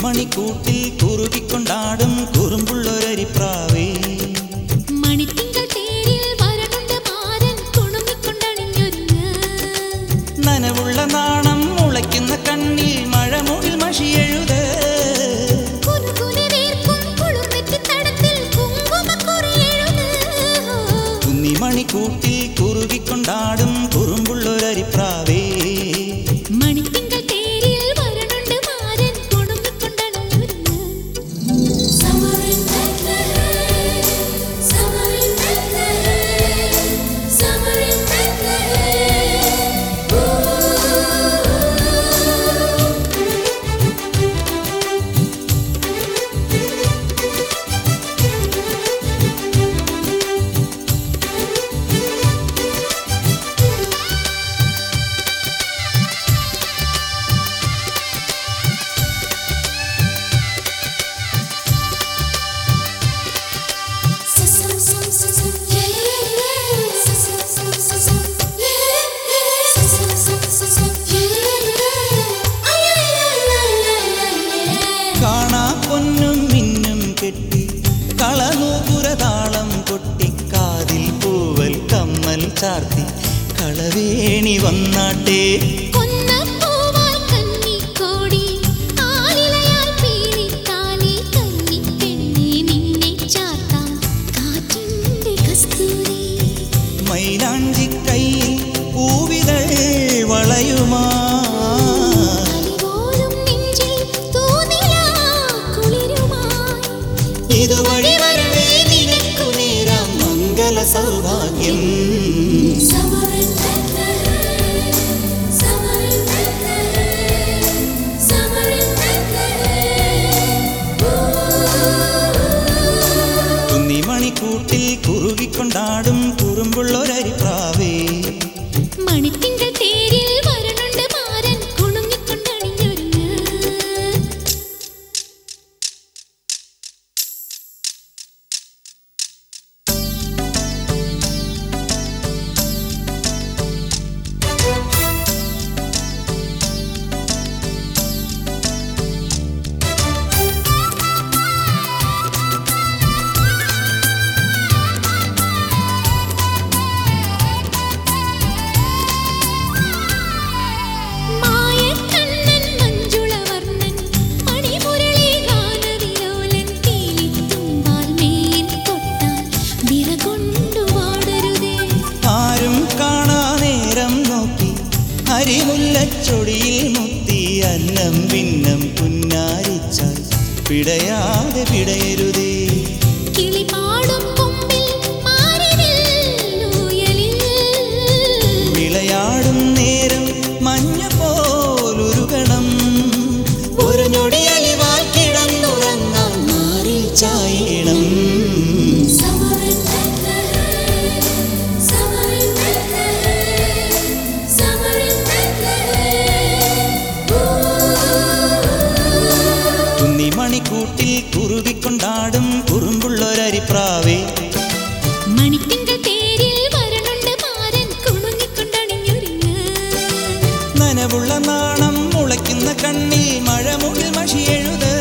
മണിക്കൂട്ടിൽ കുറുകിക്കൊണ്ടാടും കുറുമ്പുള്ളൊരരിപ്രാവേ മണിത്തിങ്കൾ തേരിൽ വരണുണ്ട് മാരൻ കുണുങ്ങിക്കൊണ്ടണിഞ്ഞൊരുങ്ങ് നനവുള്ള നാണം മുളയ്ക്കുന്ന കണ്ണിൽ മഴമുകിൽ മഷിയെഴുത് കുനുകുനെ വേർക്കും കുളിർന്നെറ്റി തടത്തിൽ കുങ്കുമക്കുറിയെഴുത് കുന്നി മണിക്കൂട്ടിൽ കുറുകിക്കൊണ്ടാടും കുറുമ്പുള്ളൊരരിപ്രാവേ മണിത്തിങ്കൾ തേരിൽ വരണുണ്ട് മാരൻ കുണുങ്ങിക്കൊണ്ടണിഞ്ഞൊരുങ്ങ് സമറിൻ സമറിൻ സമറിൻ കാണാ പൊന്നും മിന്നും കെട്ടി കളനൂപുരതാളം കൊട്ടി കാതിൽ പൂവൽ കമ്മൽ ചാർത്തി കളവേണി വന്നാട്ടെ കൊന്നപ്പൂവാൽ കന്നിക്കോടി ആലിലയാൽ പീലിത്താലി കന്നിപ്പെണ്ണേ നിന്നെ ചാർത്താം കാറ്റിന്റെ കസ്തൂരി മൈലാഞ്ചി കയ്യിൽ പൂവിതൾ വളയുമാ അലിപോലും നെഞ്ചിൽ തൂനിലാ കുളിരുമായി ഇതുവഴി വരവേ നിനക്കു നേരാം മംഗള സൗഭാഗ്യം സമരൻ സമരൻ സമരൻ കുന്നി മണിക്കൂട്ടിൽ കുറുകിക്കൊണ്ടാടും കുറുമ്പുള്ളൊരരിപ്രാവേ മണിത്തിങ്കൾ തേരിൽ വരണുണ്ട് മാരൻ കുണുങ്ങിക്കൊണ്ടണിഞ്ഞൊരുങ്ങ് മായക്കണ്ണൻ മഞ്ജുളവർണ്ണൻ മണിമുരളി ഗാനവിലോലൻ പീലിത്തുമ്പാൽ മേൽ തൊട്ടാൽ വിറകൊണ്ടു വാടരുതേ ആരും കാണാ നേരം നോക്കി അരിമുല്ലച്ചൊടിയിൽ മുത്തി അന്നം ഭിന്നം പുന്നാരിച്ചാൽ പിടയാതെ പിടയരുതേ കിളിപാടും കൊമ്പിൽ മാറിനിൽ ഊയലിൽ വിളയാടും നേരം മഞ്ഞ പോലുരുകണം ഒരു ഞൊടി അലിവാൽ കിടന്നുറങ്ങാൻ മാറി ചായണം സമരൻ സമരൻ സമരൻ കുന്നി മണിക്കൂട്ടിൽ കുറുകിക്കൊണ്ടാടും കുറുമ്പുള്ളൊരരിപ്രാവേ മണിത്തിങ്കൾ തേരിൽ വരണുണ്ട് മാരൻ കുണുങ്ങിക്കൊണ്ടണിഞ്ഞൊരുങ്ങ് നനവുള്ള നാണം മുളയ്ക്കുന്ന കണ്ണിൽ മഴമുകിൽ മഷിയെഴുത്